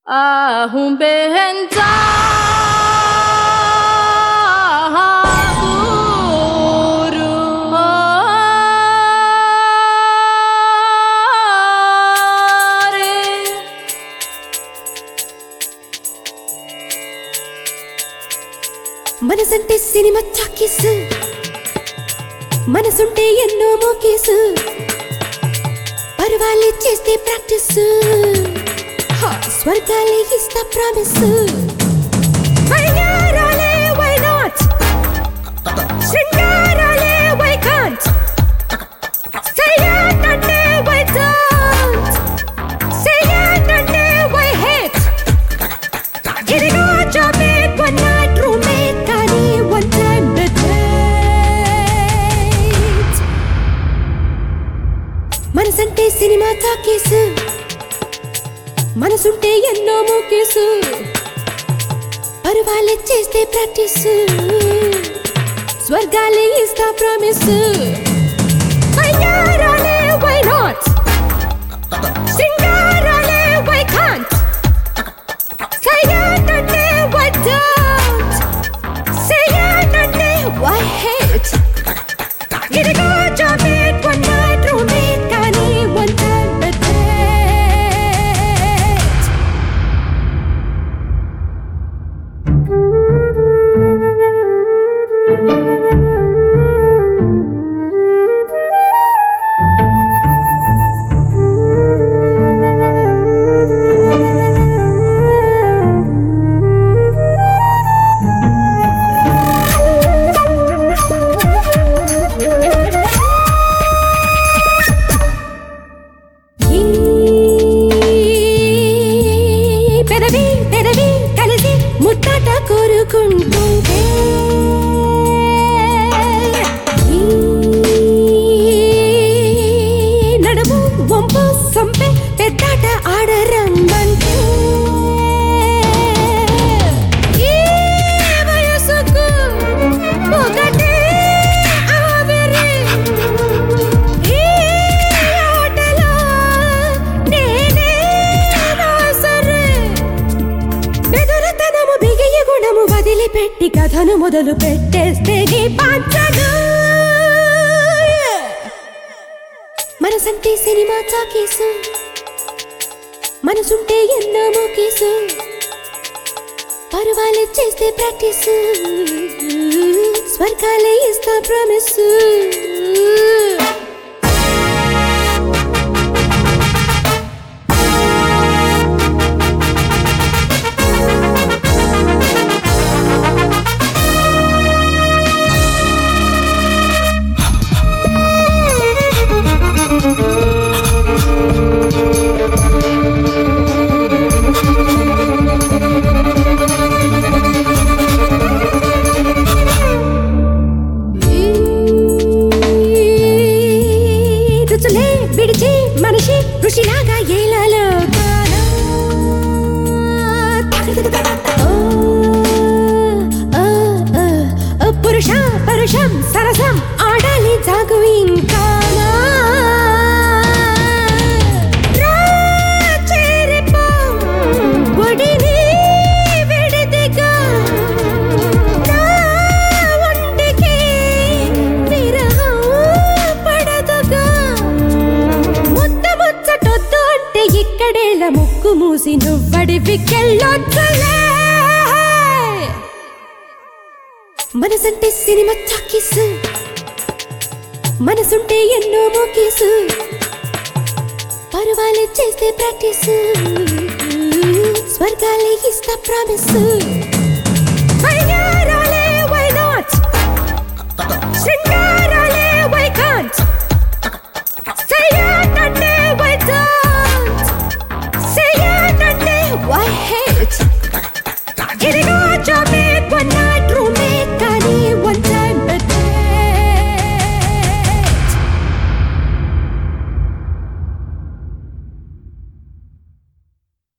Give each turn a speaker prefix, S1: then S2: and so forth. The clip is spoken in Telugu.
S1: ahumbenza guru hare
S2: మనసంటే సినిమా చాకీసు మనసుంటే ఎన్నో మోకేసు పర్వాలే చేస్తే ప్రాక్టీస్ స్వర్గాలే ఇస్తా ప్రామిస్ వయ్యారాలే వై నాట్ శృంగారాలే వై కాంట్ సయ్యాటంటే వై డోంట్ సయ్యాటంటే వై హేట్ ఇదిగో జాబేట్ వన్ నైట్ రూమ్మేట్ కానీ వన్ టైం డేట్ మనసంటే సినిమా టాకీసు మనసుంటే ఎన్నో మూకేసు పర్వాలే చేస్తే ప్రాక్టీస్ స్వర్గాలే ఇస్తా ప్రామిస్ వయ్యారాలే వై నాట్ సింగారాలే వై కాంట్ సయ్యాటంటే వై డోంట్ సయ్యాటంటే వై హేట్ ఇదిగో జాబేట్ వన్ నైట్ రూమ్మేట్ కానీ వన్ టైం డేట్ ఈ పెదవి పెదవి కలిసి ముట్టాట కోరుకుంటుంటే ఈ నడుము వంపు సొంపె పెద్దాట ఆడరమ్మంటే ఈ వయసుకు ఒకటే ఆవిరి ఈ ఆటలో నేనే రాసరే బెదరతనము బిగియ గుణము వదిలిపెట్టి కథను మొదలు పెట్టేస్తే నీ పంచను మనసంటే సినిమా చాకేసు మనసుంటే ఎన్నో మోకేసు పర్వాలే చేస్తే ప్రాక్టీస్ స్వర్గాలే ఇస్తా ప్రామిస్ రుచులే విడిచి మనిషి ఋషిలాగా ఏలాలో పురుష పరుషం సరసం ఆడాలి జాగు ఇంకా రా చేరిపో ఒడిని విడిదిగా నా ఒంటికి విరహం పడదుగా ముద్ద ముచ్చటొద్దు అంటే ఇక్కడేల ముక్కు మూసి నువ్వడి వికెళ్ళొద్దులే మనసంటే సినిమా చాకీసు మనసుంటే ఎన్నో మోకేసు పర్వాలే చేస్తే ప్రాక్టీస్ స్వర్గాలే ఇస్తా ప్రామిస్ వయ్యారాలే వై నాట్